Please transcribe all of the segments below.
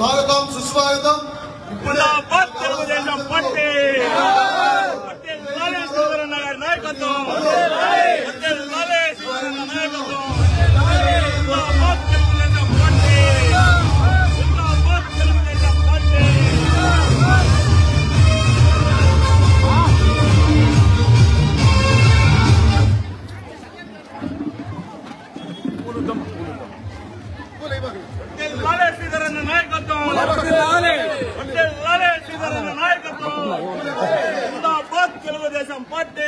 స్వాగతం సుస్వాగతం జిందాబాద్ తెలుగుదేశం పార్టీ పటేల్ లాలే శ్రీధరన్న గారి నాయకత్వం పటేల్ లాలే శ్రీధరన్న నాయకత్వం జిందాబాద్ తెలుగుదేశం పార్టీ జిందాబాద్ తెలుగుదేశం పార్టీ పటేల్ లాలే శ్రీధరన్న నాయకత్వం పటేల్ లాలే శ్రీధరన్న నాయకత్వం జిందాబాద్ తెలుగుదేశం పార్టీ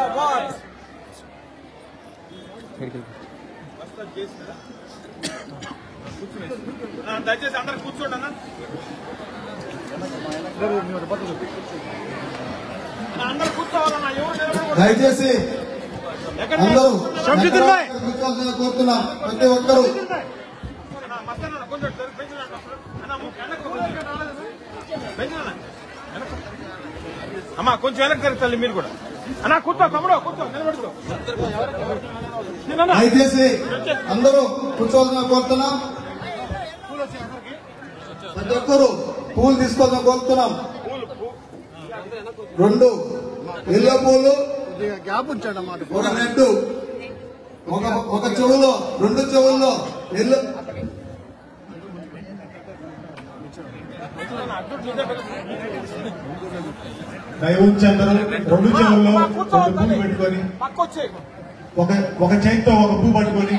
ఆ, దయచేసి అందరు కూర్చోండి అన్న అన్న, అందరు కూర్చోవాలన్నా ఎవరు నిలబడకూడదు. దయచేసి ఎక్కడ అందరూ శంషుద్దీన్ భాయ్. కూర్చోవాల్సిందిగా కోరుతున్నాం ప్రతి ఒక్కరూ అన్న, మస్తాన్ అన్న, కొంచెం జరుగు, బెంచ్ మీద అన్న. అన్న, ము- వెనక్కి కొంచెం రాలేదు. బెంచ్ మీద అన్న. వెనక్కి. అమ్మా కొంచెం వెనక్కి జరుగు తల్లి మీరు కూడా అన్న కూర్చో తమ్ముడు కూర్చో నిలబడుకో నేనన్నా దయచేసి అందరూ కూర్చోవాల్సిందిగా కోరుతున్నాం ప్రతి ఒక్కరూ పూలు తీసుకోవాలని కోరుతున్నాం రెండు ఎల్లో పూలు గ్యాప్ ఉంచాడు అన్నమాట ఒక నెట్టు ఒక ఒక చెవులో రెండు చెవుల్లో ఎల్లో దైవంచి అందరూ రెండు చెవుల్లో ఒక పువ్వు పెట్టుకొని పక్కొచ్చే ఒక ఒక చేతితో ఒక పువ్వు పట్టుకొని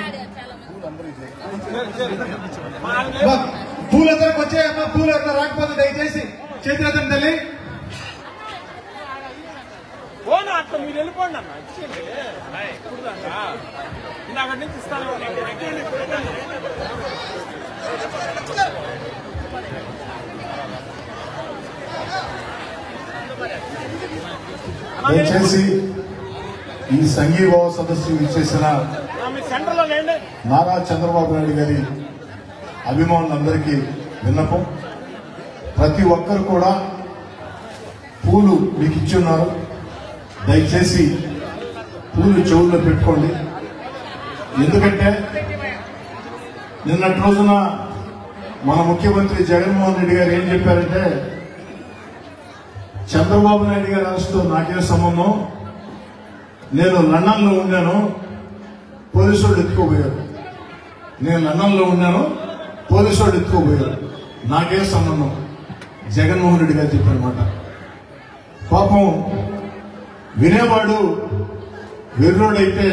అమ్మా, పూలు అందరికి వచ్చాయమ్మా పూలు ఎవరైనా రాకపోతే దయచేసి చేతులు ఎత్తండి తల్లి పోనా అట్లా మీరు వెళ్ళిపోండి అన్న ఇచ్చేయండి. ఇప్పుడు దాకా. ఇందాక నుంచి ఇస్తాను దయచేసి ఈ సంఘీభావ సదస్సు ఇచ్చేసిన మీ సెంటర్లో లేండి నారా చంద్రబాబు నాయుడు గారి అభిమానులందరికీ విన్నపం ప్రతి ఒక్కరు కూడా పూలు మీకు ఇచ్చి ఉన్నారు దయచేసి పూలు చెవుల్లో పెట్టుకోండి ఎందుకంటే నిన్నటి రోజున మన ముఖ్యమంత్రి జగన్మోహన్ రెడ్డి గారు ఏం చెప్పారంటే చంద్రబాబు నాయుడు గారి అరెస్టు నాకే సంబంధం నేను లండన్లో ఉన్నాను పోలీసు వాళ్ళు ఎత్తుకోబోయారు నేను లండన్లో ఉన్నాను పోలీసు వాళ్ళు ఎత్తుకోబోయారు నాకే సంబంధం జగన్మోహన్ రెడ్డి గారు చెప్పారన్నమాట పాపం వినేవాడు వెర్రోడైతే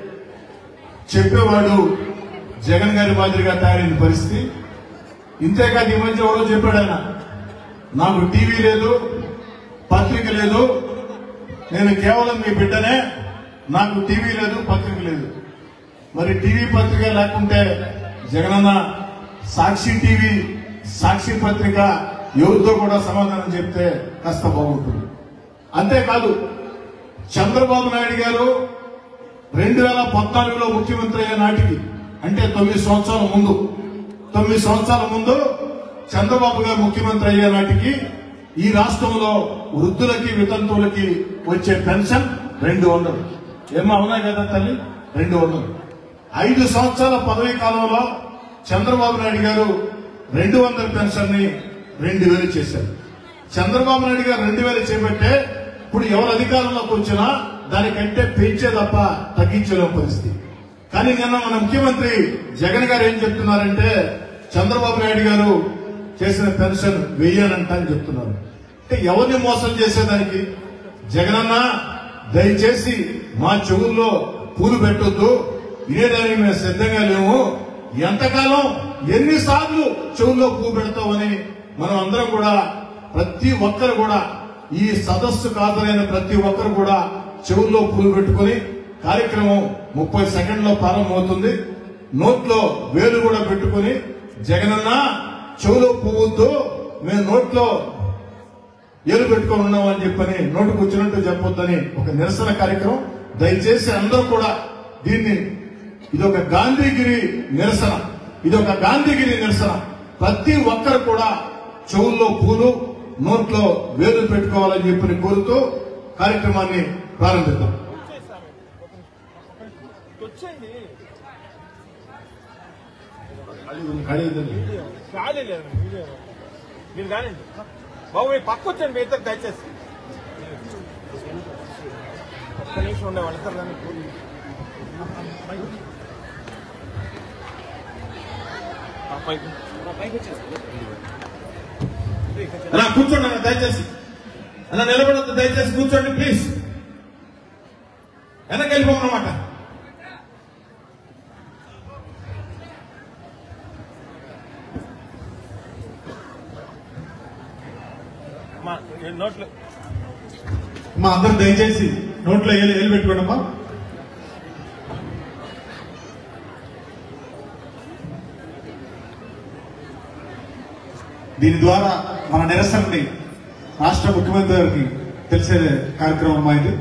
చెప్పేవాడు జగన్ గారి మాదిరిగా తయారైన పరిస్థితి ఇంతేకాదు ఈ మధ్య ఎవరో చెప్పాడు ఆయన నాకు టీవీ లేదు పత్రిక లేదు నేను కేవలం మీ బిడ్డనే నాకు టీవీ లేదు పత్రిక లేదు మరి టీవీ పత్రిక లేకుంటే జగనన్న సాక్షి టీవీ సాక్షి పత్రిక ఎవరితో కూడా సమాధానం చెప్తే కాస్త బాగుంటుంది అంతేకాదు చంద్రబాబు నాయుడు గారు రెండు వేల పద్నాలుగులో ముఖ్యమంత్రి అయ్యే నాటికి అంటే తొమ్మిది సంవత్సరాల ముందు తొమ్మిది సంవత్సరాల ముందు చంద్రబాబు గారు ముఖ్యమంత్రి అయ్యే నాటికి ఈ రాష్ట్రంలో వృద్ధులకి వితంతువులకి వచ్చే పెన్షన్ రెండు వందలు ఏమో అవునా కదా తల్లి రెండు వందలు ఐదు సంవత్సరాల పదవీ కాలంలో చంద్రబాబు నాయుడు గారు రెండు వందల పెన్షన్ ని రెండు వేలు చేశారు చంద్రబాబు నాయుడు గారు రెండు వేలు చేపట్టే ఇప్పుడు ఎవరు అధికారంలోకి వచ్చినా దానికంటే పెంచే తప్ప తగ్గించలేని పరిస్థితి కానీ నిన్న మన ముఖ్యమంత్రి జగన్ గారు ఏం చెప్తున్నారంటే చంద్రబాబు నాయుడు గారు చేసిన పెన్షన్ వెయ్యానంట అని చెప్తున్నారు అంటే ఎవరిని మోసం చేసేదానికి జగనన్న దయచేసి మా చెవుల్లో పూలు పెట్టొద్దు వినేదానికి మేము సిద్ధంగా లేము ఎంతకాలం ఎన్నిసార్లు చెవుల్లో పువ్వు పెడతామని మనం అందరం కూడా ప్రతి ఒక్కరు కూడా ఈ సదస్సు హాజరైన ప్రతి ఒక్కరు కూడా చెవుల్లో పూలు పెట్టుకుని కార్యక్రమం ముప్పై సెకండ్లో ప్రారంభమవుతుంది నోట్లో వేలు కూడా పెట్టుకుని జగనన్న చెవులో పువ్వుతో మేము నోట్లో ఏలు పెట్టుకొని ఉన్నామని చెప్పని నోటుకు వచ్చినట్టు చెప్పొద్దని ఒక నిరసన కార్యక్రమం దయచేసి అందరూ కూడా దీన్ని ఇదొక గాంధీగిరి నిరసన ఇదొక గాంధీగిరి నిరసన ప్రతి ఒక్కరు కూడా చెవుల్లో పూలు నోట్లో వేలు పెట్టుకోవాలని చెప్పని కోరుతూ కార్యక్రమాన్ని ప్రారంభిద్దాం వచ్చేయండి ఖాళీ ఉందండి. ఖాళీ లేదు వీడియో మీరు కానివ్వండి బాబు మీరు పక్క వచ్చండి మీ ఇద్దరు దయచేసి ఒక్క నిమిషం ఉండే వాళ్ళిద్దరు కానీ ఆ, పైకి. అన్నా కూర్చోండి అన్న దయచేసి అన్న నిలబడద్దు దయచేసి కూర్చోండి ప్లీజ్ వెనక్కి వెళ్ళిపోమన్నమాట అమ్మా, ఈ నోట్లు మా అందరు దయచేసి నోట్లో ఏలు ఏలు పెట్టుకోండి అమ్మా దీని ద్వారా మన నిరసనని రాష్ట్ర ముఖ్యమంత్రి గారికి తెలిసే కార్యక్రమం అమ్మా ఇది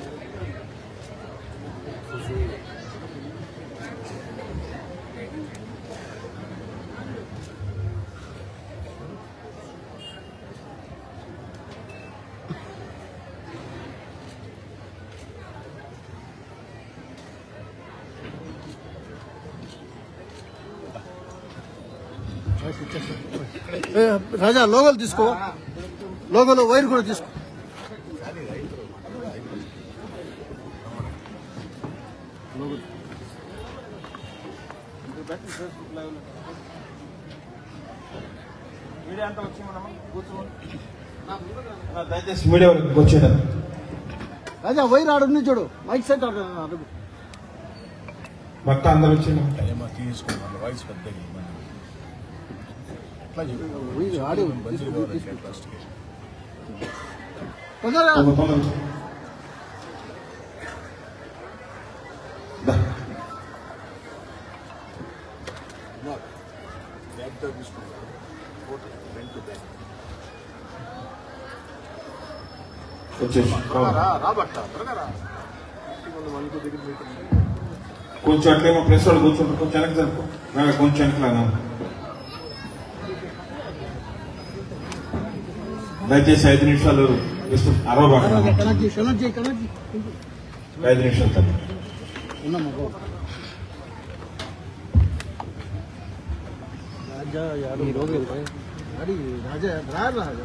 ఏ, రాజా లోగోలు తీసుకో లోగోలో వైర్ కూడా తీసుకో మీడియా అంతా వచ్చి మనం కూర్చోండి అన్న, దయచేసి మీడియా వరకు వచ్చేయడం రాజా వైర్ ఆడుంది చూడు మైక్ సెట్ ఆడు అడుగు భక్త అందరూ వచ్చేయడం వైర్ ఆడి తీసుకో, తీసుకో. తొందరగా తొందర- తొందర. దా. వచ్చేసి కొంచెం అట్లేమో ప్రెస్ వాళ్ళు కూర్చుంటారు కొంచెం వెనక్కి జరుపు మేడం కొంచెం వెనకలాగా దయచేసి ఐదు నిమిషాలు ఇస్తూ అరవబాక కనెక్ట్ చేయి కనెక్ట్ చేయి కనెక్ట్ చేయి ఐదు నిమిషాలు తప్ప ఉన్నామా బాబు రాజా యాడు అడి రాజా రా రాజా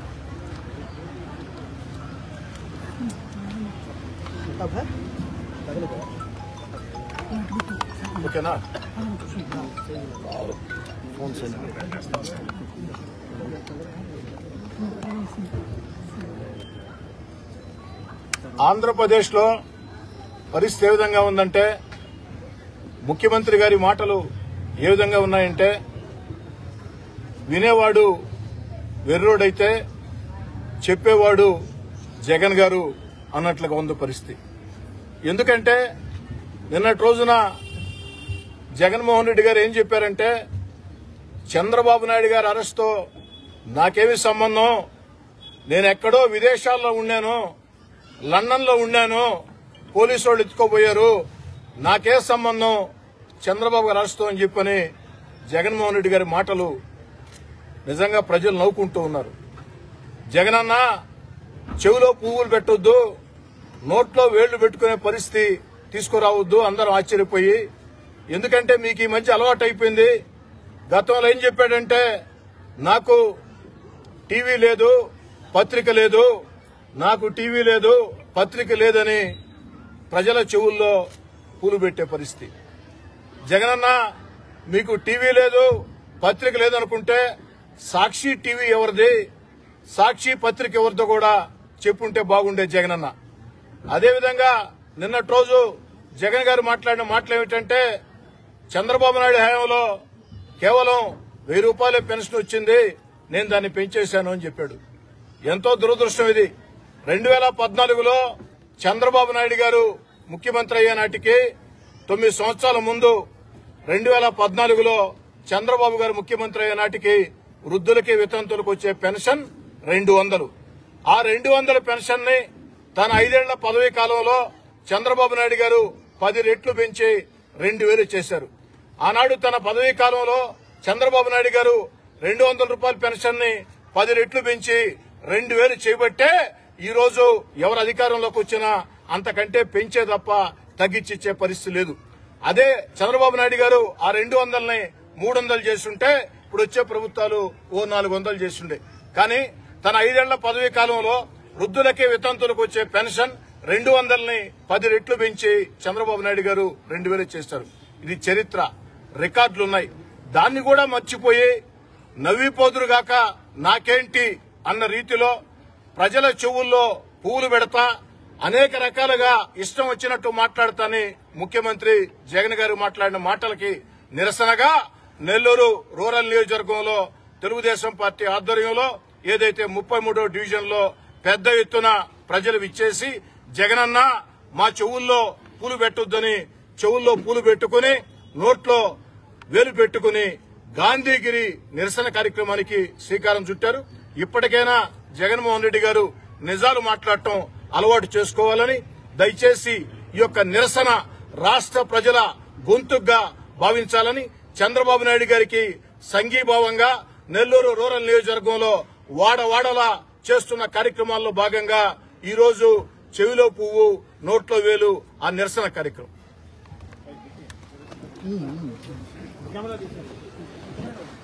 ఓకేనా ఆంధ్రప్రదేశ్లో పరిస్థితి ఏ విధంగా ఉందంటే ముఖ్యమంత్రి గారి మాటలు ఏ విధంగా ఉన్నాయంటే వినేవాడు వెర్రోడైతే చెప్పేవాడు జగన్ గారు అన్నట్లుగా ఉంది పరిస్థితి ఎందుకంటే నిన్నటి రోజున జగన్మోహన్ రెడ్డి గారు ఏం చెప్పారంటే చంద్రబాబు నాయుడు గారి అరెస్ట్తో నాకేమి సంబంధం నేను ఎక్కడో విదేశాల్లో ఉన్నాను లండన్లో ఉన్నాను పోలీసు వాళ్ళు ఎత్తుకోబోయారు నాకే సంబంధం చంద్రబాబు గారు అరెస్ట్తో అని చెప్పని జగన్మోహన్ రెడ్డి గారి మాటలు నిజంగా ప్రజలు నవ్వుకుంటూ ఉన్నారు జగనన్న చెవిలో పువ్వులు పెట్టొద్దు నోట్లో వేళ్లు పెట్టుకునే పరిస్థితి తీసుకురావద్దు అందరం ఆశ్చర్యపోయి ఎందుకంటే మీకు ఈ మధ్య అలవాటు అయిపోయింది గతంలో ఏం చెప్పాడంటే నాకు టీవీ లేదు పత్రిక లేదు నాకు టీవీ లేదు పత్రిక లేదని ప్రజల చెవుల్లో పూలు పెట్టే పరిస్థితి జగనన్న మీకు టీవీ లేదు పత్రిక లేదనుకుంటే సాక్షి టీవీ ఎవరిది సాక్షి పత్రిక ఎవరిదో కూడా చెప్పుంటే బాగుండే జగనన్న అదేవిధంగా నిన్నటి రోజు జగన్ గారు మాట్లాడిన మాటలు ఏమిటంటే చంద్రబాబు నాయుడు హయాంలో కేవలం వెయ్యి రూపాయల పెన్షన్ వచ్చింది నేను దాన్ని పెంచేశాను అని చెప్పాడు ఎంతో దురదృష్టం ఇది రెండు వేల పద్నాలుగులో చంద్రబాబు నాయుడు గారు ముఖ్యమంత్రి అయ్యే నాటికి తొమ్మిది సంవత్సరాల ముందు రెండు వేల పద్నాలుగులో చంద్రబాబు గారు ముఖ్యమంత్రి అయ్యే నాటికి వృద్ధులకి వితంతులకు వచ్చే పెన్షన్ రెండు వందలు ఆ రెండు వందల పెన్షన్ ని తన ఐదేళ్ల పదవీ కాలంలో చంద్రబాబు నాయుడు గారు పది రెట్లు పెంచి రెండు వేలు చేశారు ఆనాడు తన పదవీ కాలంలో చంద్రబాబు నాయుడు గారు రెండు వందల రూపాయల పెన్షన్ ని పది రెట్లు పెంచి రెండు వేలు చేయబట్టే ఈ రోజు ఎవరు అధికారంలోకి వచ్చినా అంతకంటే పెంచే తప్ప తగ్గించిచ్చే పరిస్థితి లేదు అదే చంద్రబాబు నాయుడు గారు ఆ రెండు వందలని మూడు వందలు చేస్తుంటే ఇప్పుడు వచ్చే ప్రభుత్వాలు ఓ నాలుగు వందలు చేస్తుండే కానీ తన ఐదేళ్ల పదవీ కాలంలో వృద్ధులకి వితంతులకు వచ్చే పెన్షన్ రెండు వందలని పది రెట్లు పెంచి చంద్రబాబు నాయుడు గారు రెండు వేలు చేస్తారు ఇది చరిత్ర రికార్డులున్నాయి దాన్ని కూడా మర్చిపోయి నవ్విపోదురుగాక నాకేంటి అన్న రీతిలో ప్రజల చెవుల్లో పువ్వులు పెడతా అనేక రకాలుగా ఇష్టం వచ్చినట్టు మాట్లాడతాని ముఖ్యమంత్రి జగన్ గారు మాట్లాడిన మాటలకి నిరసనగా నెల్లూరు రూరల్ నియోజకవర్గంలో తెలుగుదేశం పార్టీ ఆధ్వర్యంలో ఏదైతే ముప్పై మూడో డివిజన్ లో పెద్ద ఎత్తున ప్రజలు విచ్చేసి జగనన్న మా చెవుల్లో పూలు పెట్టొద్దని చెవుల్లో పూలు పెట్టుకుని నోట్లో వేలు పెట్టుకుని గాంధీగిరి నిరసన కార్యక్రమానికి శ్రీకారం చుట్టారు ఇప్పటికైనా జగన్మోహన్ రెడ్డి గారు నిజాలు మాట్లాడటం అలవాటు చేసుకోవాలని దయచేసి ఈ యొక్క నిరసన రాష్ట్ర ప్రజల గొంతుగ్గా భావించాలని చంద్రబాబు నాయుడు గారికి సంఘీభావంగా నెల్లూరు రూరల్ నియోజకవర్గంలో వాడవాడలా చేస్తున్న కార్యక్రమాల్లో భాగంగా ఈ రోజు చెవిలో పువ్వు నోట్లో వేలు ఆ నిరసన కార్యక్రమం